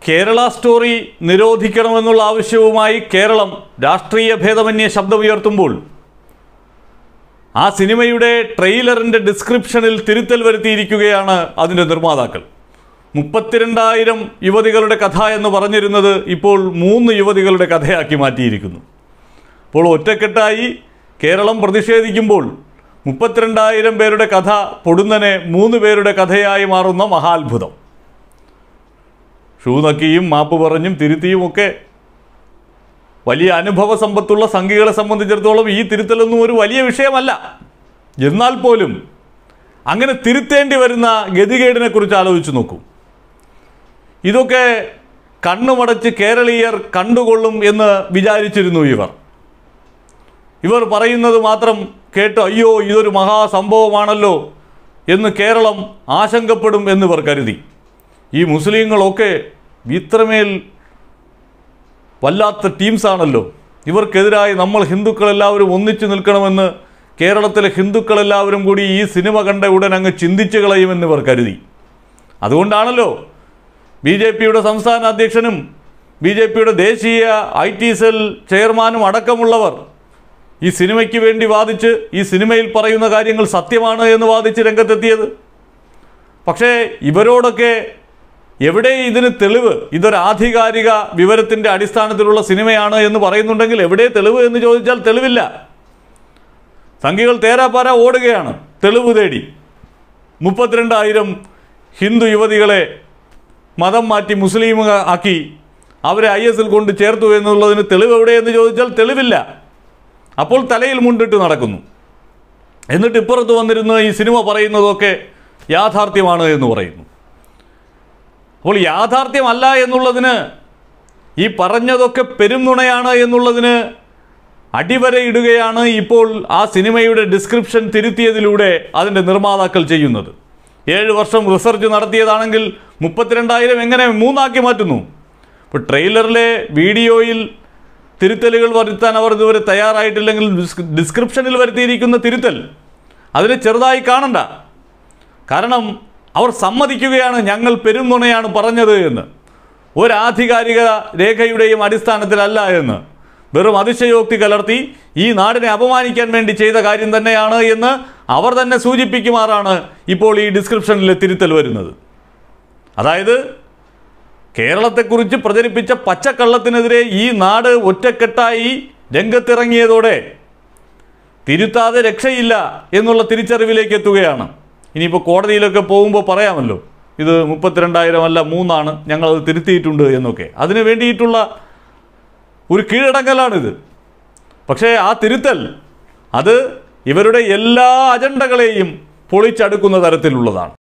Kerala story നിരോധിക്കണമെന്നുള്ള ആവശ്യവുമായി കേരളം രാഷ്ട്രീയ ഭേദമന്യേ ശബ്ദമുയർത്തുമ്പോൾ ആ സിനിമയുടെ ട്രെയിലറിൻ്റെ ഡിസ്ക്രിപ്ഷനിൽ തിരുത്തൽ വരുത്തിയിരിക്കുകയാണ് അതിൻ്റെ നിർമ്മാതാക്കൾ മുപ്പത്തിരണ്ടായിരം യുവതികളുടെ കഥ എന്ന് പറഞ്ഞിരുന്നത് ഇപ്പോൾ മൂന്ന് യുവതികളുടെ കഥയാക്കി മാറ്റിയിരിക്കുന്നു അപ്പോൾ ഒറ്റക്കെട്ടായി കേരളം പ്രതിഷേധിക്കുമ്പോൾ മുപ്പത്തിരണ്ടായിരം പേരുടെ കഥ പൊടുന്നനെ മൂന്ന് പേരുടെ കഥയായി മാറുന്ന മഹാത്ഭുതം ഷൂ നക്കിയും മാപ്പ് പറഞ്ഞും തിരുത്തിയും ഒക്കെ വലിയ അനുഭവ സമ്പത്തുള്ള സംഘികളെ സംബന്ധിച്ചിടത്തോളം ഈ തിരുത്തലൊന്നും ഒരു വലിയ വിഷയമല്ല എന്നാൽ പോലും അങ്ങനെ തിരുത്തേണ്ടി വരുന്ന ഗതികേടിനെ കുറിച്ച് ആലോചിച്ച് നോക്കൂ ഇതൊക്കെ കണ്ണുമടച്ച് കേരളീയർ കണ്ടുകൊള്ളും എന്ന് വിചാരിച്ചിരുന്നു ഇവർ ഇവർ പറയുന്നത് മാത്രം കേട്ട് അയ്യോ ഇതൊരു മഹാസംഭവമാണല്ലോ എന്ന് കേരളം ആശങ്കപ്പെടും എന്നിവർ കരുതി ഈ മുസ്ലിങ്ങളൊക്കെ ഇത്രമേൽ വല്ലാത്ത ടീംസാണല്ലോ ഇവർക്കെതിരായി നമ്മൾ ഹിന്ദുക്കളെല്ലാവരും ഒന്നിച്ചു നിൽക്കണമെന്ന് കേരളത്തിലെ ഹിന്ദുക്കളെല്ലാവരും കൂടി ഈ സിനിമ കണ്ട ഉടൻ അങ്ങ് ചിന്തിച്ചു കളയുമെന്ന് ഇവർ കരുതി അതുകൊണ്ടാണല്ലോ ബി ജെ പിയുടെ സംസ്ഥാന അധ്യക്ഷനും ബി ജെ പിയുടെ ദേശീയ ഐ ടി സെൽ ചെയർമാനും അടക്കമുള്ളവർ ഈ സിനിമയ്ക്ക് വേണ്ടി വാദിച്ച് ഈ സിനിമയിൽ പറയുന്ന കാര്യങ്ങൾ സത്യമാണ് എന്ന് വാദിച്ച് രംഗത്തെത്തിയത് പക്ഷേ ഇവരോടൊക്കെ എവിടെ ഇതിന് തെളിവ് ഇതൊരു ആധികാരിക വിവരത്തിൻ്റെ അടിസ്ഥാനത്തിലുള്ള സിനിമയാണ് എന്ന് പറയുന്നുണ്ടെങ്കിൽ എവിടെ തെളിവ് എന്ന് ചോദിച്ചാൽ തെളിവില്ല സംഘികൾ തേരാപ്പാര ഓടുകയാണ് തെളിവ് തേടി മുപ്പത്തിരണ്ടായിരം ഹിന്ദു യുവതികളെ മതം മാറ്റി മുസ്ലിം ആക്കി അവരെ ഐ എസിൽ കൊണ്ട് ചേർത്തു എന്നുള്ളതിന് തെളിവ് എവിടെയെന്ന് ചോദിച്ചാൽ തെളിവില്ല അപ്പോൾ തലയിൽ മുണ്ടിട്ട് നടക്കുന്നു എന്നിട്ട് ഇപ്പുറത്ത് വന്നിരുന്ന് ഈ സിനിമ പറയുന്നതൊക്കെ യാഥാർത്ഥ്യമാണ് എന്ന് പറയുന്നു അപ്പോൾ യാഥാർത്ഥ്യമല്ല എന്നുള്ളതിന് ഈ പറഞ്ഞതൊക്കെ പെരുംനുണയാണ് എന്നുള്ളതിന് അടിവരയിടുകയാണ് ഇപ്പോൾ ആ സിനിമയുടെ ഡിസ്ക്രിപ്ഷൻ തിരുത്തിയതിലൂടെ അതിൻ്റെ നിർമ്മാതാക്കൾ ചെയ്യുന്നത് ഏഴ് വർഷം റിസർച്ച് നടത്തിയതാണെങ്കിൽ മുപ്പത്തിരണ്ടായിരം എങ്ങനെ മൂന്നാക്കി മാറ്റുന്നു ഇപ്പോൾ ട്രെയിലറിലെ വീഡിയോയിൽ തിരുത്തലുകൾ വരുത്താൻ അവർ ഇതുവരെ തയ്യാറായിട്ടില്ലെങ്കിൽ ഡിസ്ക് ഡിസ്ക്രിപ്ഷനിൽ വരുത്തിയിരിക്കുന്ന തിരുത്തൽ അതിനെ ചെറുതായി കാണണ്ട കാരണം അവർ സമ്മതിക്കുകയാണ് ഞങ്ങൾ പെരുംനുണയാണ് പറഞ്ഞത് എന്ന് ഒരാധികാരിക രേഖയുടെയും അടിസ്ഥാനത്തിലല്ല എന്ന് വെറും അതിശയോക്തി കലർത്തി ഈ നാടിനെ അപമാനിക്കാൻ വേണ്ടി ചെയ്ത കാര്യം തന്നെയാണ് എന്ന് അവർ തന്നെ സൂചിപ്പിക്കുമാറാണ് ഇപ്പോൾ ഈ ഡിസ്ക്രിപ്ഷനിലെ തിരുത്തൽ വരുന്നത് അതായത് കേരളത്തെക്കുറിച്ച് പ്രചരിപ്പിച്ച പച്ചക്കള്ളത്തിനെതിരെ ഈ നാട് ഒറ്റക്കെട്ടായി രംഗത്തിറങ്ങിയതോടെ തിരുത്താതെ രക്ഷയില്ല എന്നുള്ള തിരിച്ചറിവിലേക്ക് എത്തുകയാണ് ഇനിയിപ്പോൾ കോടതിയിലൊക്കെ പോകുമ്പോൾ പറയാമല്ലോ ഇത് മുപ്പത്തിരണ്ടായിരം അല്ല മൂന്നാണ് ഞങ്ങളത് തിരുത്തിയിട്ടുണ്ട് എന്നൊക്കെ അതിന് വേണ്ടിയിട്ടുള്ള ഒരു കീഴടങ്ങലാണിത് പക്ഷേ ആ തിരുത്തൽ അത് ഇവരുടെ എല്ലാ അജണ്ടകളെയും പൊളിച്ചടുക്കുന്ന തരത്തിലുള്ളതാണ്